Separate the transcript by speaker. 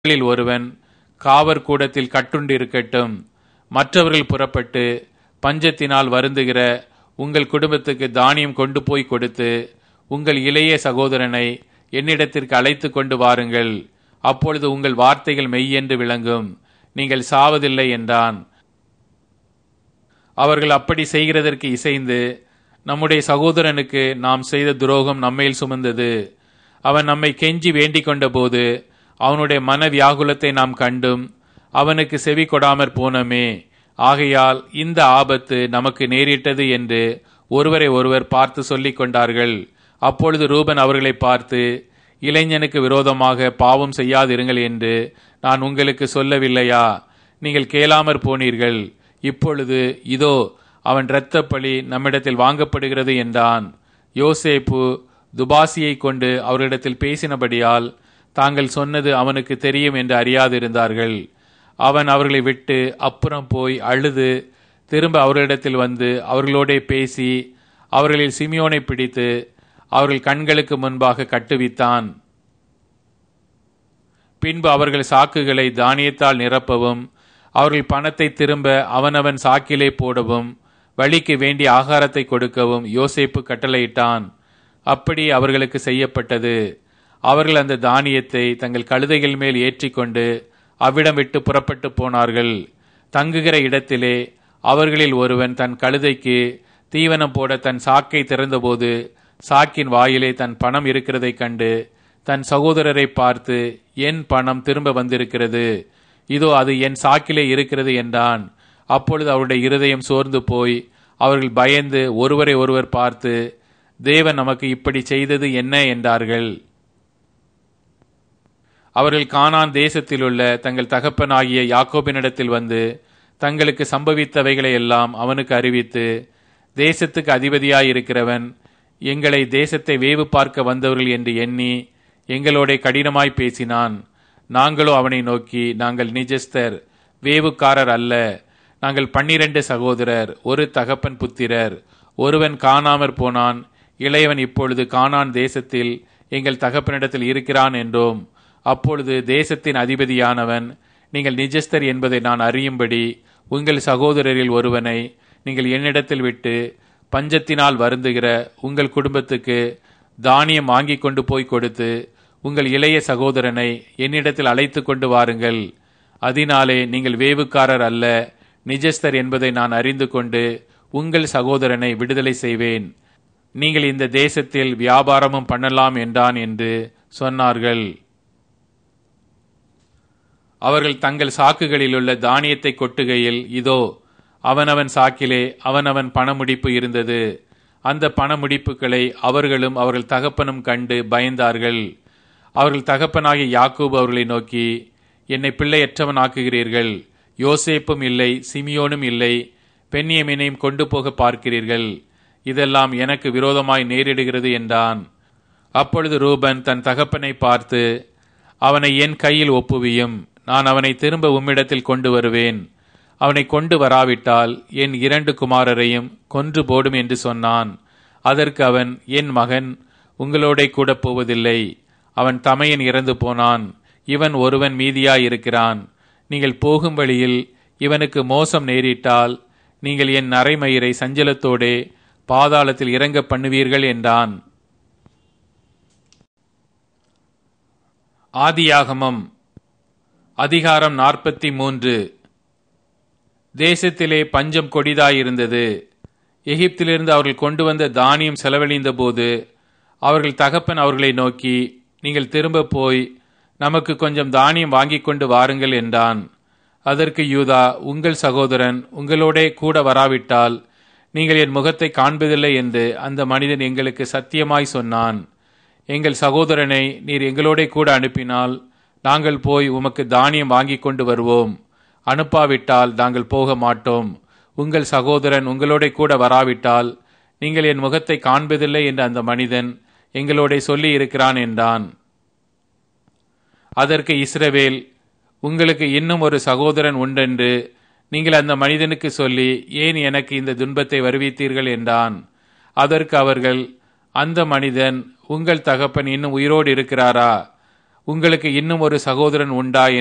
Speaker 1: உங்களில் ஒருவன் காவற் கூடத்தில் கட்டுண்டிருக்கட்டும் மற்றவர்கள் புறப்பட்டு பஞ்சத்தினால் வருந்துகிற உங்கள் குடும்பத்துக்கு தானியம் கொண்டு போய் கொடுத்து உங்கள் இளைய சகோதரனை என்னிடத்திற்கு அழைத்து கொண்டு வாருங்கள் அப்பொழுது உங்கள் வார்த்தைகள் மெய்யென்று விளங்கும் நீங்கள் சாவதில்லை என்றான் அவர்கள் அப்படி செய்கிறதற்கு இசைந்து நம்முடைய சகோதரனுக்கு நாம் செய்த துரோகம் நம்மேல் சுமந்தது அவன் நம்மை கெஞ்சி வேண்டிக் கொண்டபோது அவனுடைய மன வியாகுலத்தை நாம் கண்டும் அவனுக்கு செவி கொடாமற் போனோமே ஆகையால் இந்த ஆபத்து நமக்கு நேரிட்டது என்று ஒருவரை ஒருவர் பார்த்து சொல்லிக் கொண்டார்கள் அப்பொழுது ரூபன் அவர்களை பார்த்து இளைஞனுக்கு விரோதமாக பாவம் செய்யாதிருங்கள் என்று நான் உங்களுக்கு சொல்லவில்லையா நீங்கள் கேளாமற் போனீர்கள் இப்பொழுது இதோ அவன் இரத்தப்பழி நம்மிடத்தில் வாங்கப்படுகிறது என்றான் யோசேப்பு துபாசியை கொண்டு அவர்களிடத்தில் பேசினபடியால் தாங்கள் சொன்னது அவனுக்கு தெரியும் என்று அறியாதிருந்தார்கள் அவன் அவர்களை விட்டு அப்புறம் போய் அழுது திரும்ப அவர்களிடத்தில் வந்து அவர்களோடே பேசி அவர்களில் சிமியோனை பிடித்து அவர்கள் கண்களுக்கு முன்பாக கட்டுவித்தான் பின்பு அவர்கள் சாக்குகளை தானியத்தால் நிரப்பவும் அவர்கள் பணத்தை திரும்ப அவனவன் சாக்கிலே போடவும் வழிக்கு வேண்டிய ஆகாரத்தை கொடுக்கவும் யோசேப்பு கட்டளையிட்டான் அப்படி அவர்களுக்கு செய்யப்பட்டது அவர்கள் அந்த தானியத்தை தங்கள் கழுதைகள் மேல் ஏற்றிக்கொண்டு அவ்விடம் விட்டு புறப்பட்டு போனார்கள் தங்குகிற இடத்திலே அவர்களில் ஒருவன் தன் கழுதைக்கு தீவனம் போட தன் சாக்கை திறந்தபோது சாக்கின் வாயிலே தன் பணம் இருக்கிறதைக் கண்டு தன் சகோதரரை பார்த்து என் பணம் திரும்ப வந்திருக்கிறது இதோ அது என் சாக்கிலே இருக்கிறது என்றான் அப்பொழுது அவருடைய இருதயம் சோர்ந்து போய் அவர்கள் பயந்து ஒருவரை ஒருவர் பார்த்து தேவன் நமக்கு இப்படி செய்தது என்ன என்றார்கள் அவர்கள் கானான் தேசத்திலுள்ள தங்கள் தகப்பனாகிய யாக்கோபினிடத்தில் வந்து தங்களுக்கு சம்பவித்தவைகளை எல்லாம் அவனுக்கு அறிவித்து தேசத்துக்கு அதிபதியாயிருக்கிறவன் எங்களை தேசத்தை வேவு பார்க்க வந்தவர்கள் என்று எண்ணி எங்களோட கடினமாய் பேசினான் நாங்களோ அவனை நோக்கி நாங்கள் நிஜஸ்தர் வேவுக்காரர் அல்ல நாங்கள் பன்னிரண்டு சகோதரர் ஒரு தகப்பன் புத்திரர் ஒருவன் காணாமற் போனான் இளையவன் இப்பொழுது கானான் தேசத்தில் எங்கள் தகப்பனிடத்தில் இருக்கிறான் என்றோம் அப்பொழுது தேசத்தின் அதிபதியானவன் நீங்கள் நிஜஸ்தர் என்பதை நான் அறியும்படி உங்கள் சகோதரரில் ஒருவனை நீங்கள் என்னிடத்தில் விட்டு பஞ்சத்தினால் வருந்துகிற உங்கள் குடும்பத்துக்கு தானியம் வாங்கி கொண்டு போய் கொடுத்து உங்கள் இளைய சகோதரனை என்னிடத்தில் அழைத்து கொண்டு வாருங்கள் அதனாலே நீங்கள் வேவுக்காரர் அல்ல நிஜஸ்தர் என்பதை நான் அறிந்து கொண்டு உங்கள் சகோதரனை விடுதலை செய்வேன் நீங்கள் இந்த தேசத்தில் வியாபாரமும் பண்ணலாம் என்றான் என்று சொன்னார்கள் அவர்கள் தங்கள் சாக்குகளிலுள்ள தானியத்தை கொட்டுகையில் இதோ அவனவன் சாக்கிலே அவனவன் பணமுடிப்பு இருந்தது அந்த பணமுடிப்புகளை அவர்களும் அவர்கள் தகப்பனும் கண்டு பயந்தார்கள் அவர்கள் தகப்பனாகிய யாக்கூப் அவர்களை நோக்கி என்னை பிள்ளையற்றவன் ஆக்குகிறீர்கள் யோசேப்பும் இல்லை சிமியோனும் இல்லை பெண்ணியமினையும் கொண்டு போக பார்க்கிறீர்கள் இதெல்லாம் எனக்கு விரோதமாய் நேரிடுகிறது என்றான் அப்பொழுது ரூபன் தன் தகப்பனை பார்த்து அவனை என் கையில் ஒப்புவியும் நான் அவனை திரும்ப உம்மிடத்தில் கொண்டு வருவேன் அவனை கொண்டு வராவிட்டால் என் இரண்டு குமாரரையும் கொன்று போடும் என்று சொன்னான் அதற்கு அவன் என் மகன் உங்களோட கூட போவதில்லை அவன் தமையன் இறந்து போனான் இவன் ஒருவன் மீதியாயிருக்கிறான் நீங்கள் போகும் வழியில் இவனுக்கு மோசம் நேரிட்டால் நீங்கள் என் நரைமயிரை சஞ்சலத்தோடே பாதாளத்தில் இறங்க பண்ணுவீர்கள் என்றான் ஆதியாகமம் அதிகாரம் நாற்பத்தி மூன்று தேசத்திலே பஞ்சம் கொடிதாயிருந்தது எகிப்திலிருந்து அவர்கள் கொண்டு வந்த தானியம் செலவழிந்த போது அவர்கள் தகப்பன் அவர்களை நோக்கி நீங்கள் திரும்ப போய் நமக்கு கொஞ்சம் தானியம் வாங்கி கொண்டு வாருங்கள் என்றான் அதற்கு யூதா உங்கள் சகோதரன் உங்களோடே கூட வராவிட்டால் நீங்கள் என் முகத்தை காண்பதில்லை என்று அந்த மனிதன் எங்களுக்கு சத்தியமாய் சொன்னான் எங்கள் சகோதரனை நீர் எங்களோட கூட அனுப்பினால் நாங்கள் போய் உமக்கு தானியம் வாங்கி கொண்டு வருவோம் அனுப்பாவிட்டால் நாங்கள் போக மாட்டோம் உங்கள் சகோதரன் உங்களோட கூட வராவிட்டால் நீங்கள் என் முகத்தை காண்பதில்லை என்று அந்த மனிதன் எங்களோட சொல்லி இருக்கிறான் என்றான் அதற்கு இஸ்ரவேல் உங்களுக்கு இன்னும் ஒரு சகோதரன் உண்டென்று நீங்கள் அந்த மனிதனுக்கு சொல்லி ஏன் எனக்கு இந்த துன்பத்தை வருவித்தீர்கள் என்றான் அதற்கு அவர்கள் அந்த மனிதன் உங்கள் தகப்பன் இன்னும் உயிரோடு இருக்கிறாரா உங்களுக்கு இன்னும் ஒரு சகோதரன் உண்டா